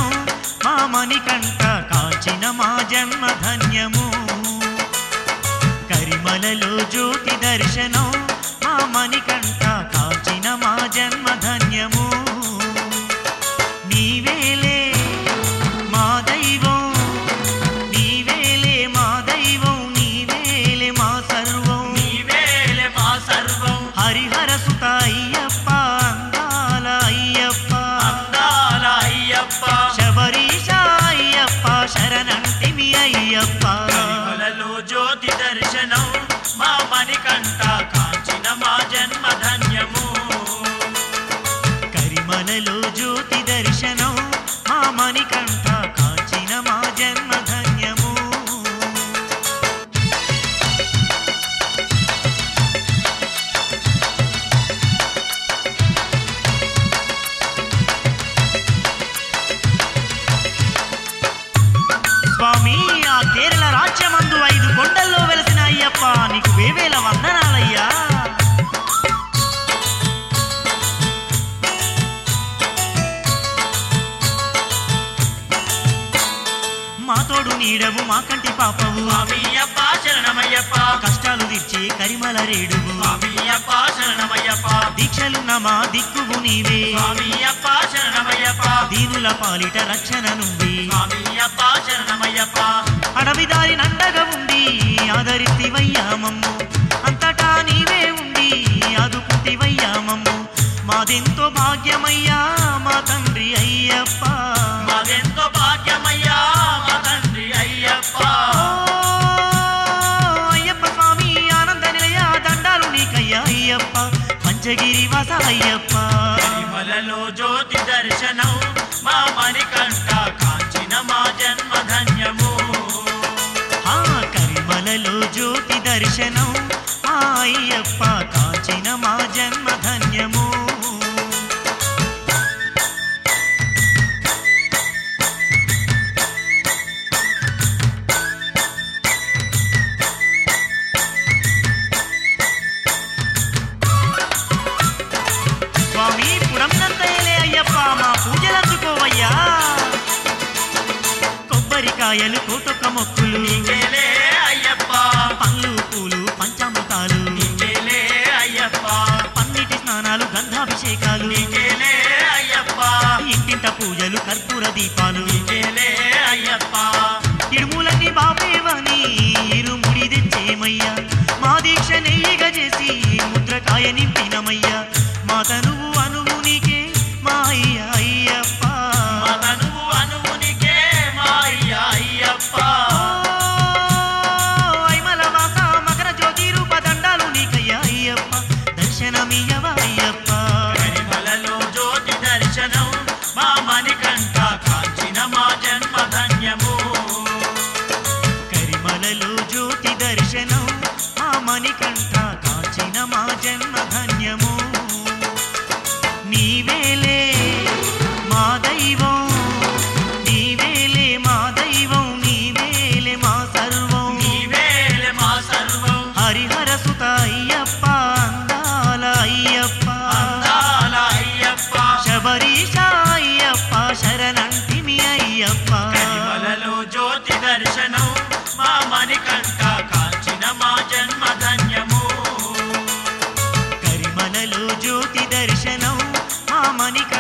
దర్శనం మా మణికంఠ కాచిన మా జన్మ ధన్యము కరిమలలో జ్యోతి దర్శనం మా మణికంఠ కాచిన మా జన్మ ధన్యము నీవేలే మా దైవం నీవేలే మా దైవం నీవేలే మా సర్వం నీవేలే మా సర్వం హరిహర సుత అయ్యప్ప అందాల అయ్యప్ప అందాల అయ్యప్ప శబరీష అయ్యప్ప శరణంటిమి అయ్యప్ప కరిమలలో జ్యోతి దర్శనం మా మణికంఠ కాంచిన మా జన్మ ధన్యము కరిమలలో జ్యోతి దర్శనం మా మణికంఠ కాచిన మా జన్మ ధన్యము స్వామి ఆ కేరళ రాజ్యమందు ఐదు కొండల్లో వెలసిన అయ్యప్ప నీకు వేవేల వందనాలయ్యా మా తోడు నీడవు మా కంటి పాపవు స్వామి అప్ప శరణమయ్యప్ప కష్టాలు తీర్చే కరిమల రేడువు స్వామి అప్ప శరణమయ్యప్ప దీక్షలు మా దిక్కువు నీవే స్వామి అప్ప శరణమయ్యప్ప దీనుల పాలిట రక్షణ నుండి స్వామి అప్ప శరణమయ్యప్ప అడవి దారి నండగా ఉండి ఆదరిస్తివయ్యా మమ్ము అంతటా నీవే ఉండి ఆదుకుంటివయ్యా మమ్ము మాదెంతో భాగ్యమయ్యా మా తండ్రి అయ్యప్ప మాదెంతో భాగ్యమయ్యా మా తండ్రి అయ్యప్ప ఓ అయ్యప్ప స్వామి ఆనంద నిలయ దండాలు నీకయ్యా అయ్యప్ప పంచగిరి వాస అయ్యప్ప కరిమలలో జ్యోతి దర్శనం మా మణికంఠ కాంచిన మా జన్మ ధన్యము ఆ కరిమలలో జ్యోతి దర్శనం ఆ అయ్యప్ప కాచిన మా జన్మ ధన్యము స్వామి పురంనంతయలే అయ్యప్ప మా పూజలందుకోవయ్యా కొబ్బరికాయలు కోటొక్క మొక్కులు నీకేలే అయ్యప్ప పండ్లు పూలు పంచామృతాలు నీకేలే అయ్యప్ప పన్నిటి స్నానాలు గంధాభిషేకాలు నీకేలే అయ్యప్ప ఇంటింట పూజలు కర్పూర దీపాలు నీకేలే అయ్యప్ప ఇరుములన్నీ బాపేవని ఇరుముడి తెచ్చేమయ్యా మా దీక్ష నెయ్యిగా చేసి ముద్రకాయ నింపినమయ్యా మా తనువు అనువు నీకే మా అయ్య అయ్యప్ప మా తనువు అనువునికే మా అయ్య అయ్యప్ప ఓ ఐమల వాస మకర జ్యోతి రూప దండాలు నీకయ్యా అయ్యప్ప దర్శనమియ్యవ అయ్యప్ప కరిమలలో జ్యోతి దర్శనం మా మణికంఠ కాంచిన మా జన్మ ధన్యము కరిమలలో జ్యోతి దర్శనం మా మణికంఠ కాచిన మా జన్మ ధన్యము నీవేలే మా దైవం నీవేలే మా దైవం నీవేలే మా సర్వం నీవేలే మా సర్వం హరిహర సుత అయ్యప్ప అందాల అయ్యప్ప అందాల అయ్యప్ప శబరీష అయ్యప్ప శరణంటిమి అయ్యప్ప కరిమలలో జ్యోతి దర్శనం మా మణికంఠ కాంచిన మా జన్మ ధన్యము కరిమలలో జ్యోతి దర్శనం మా మణిక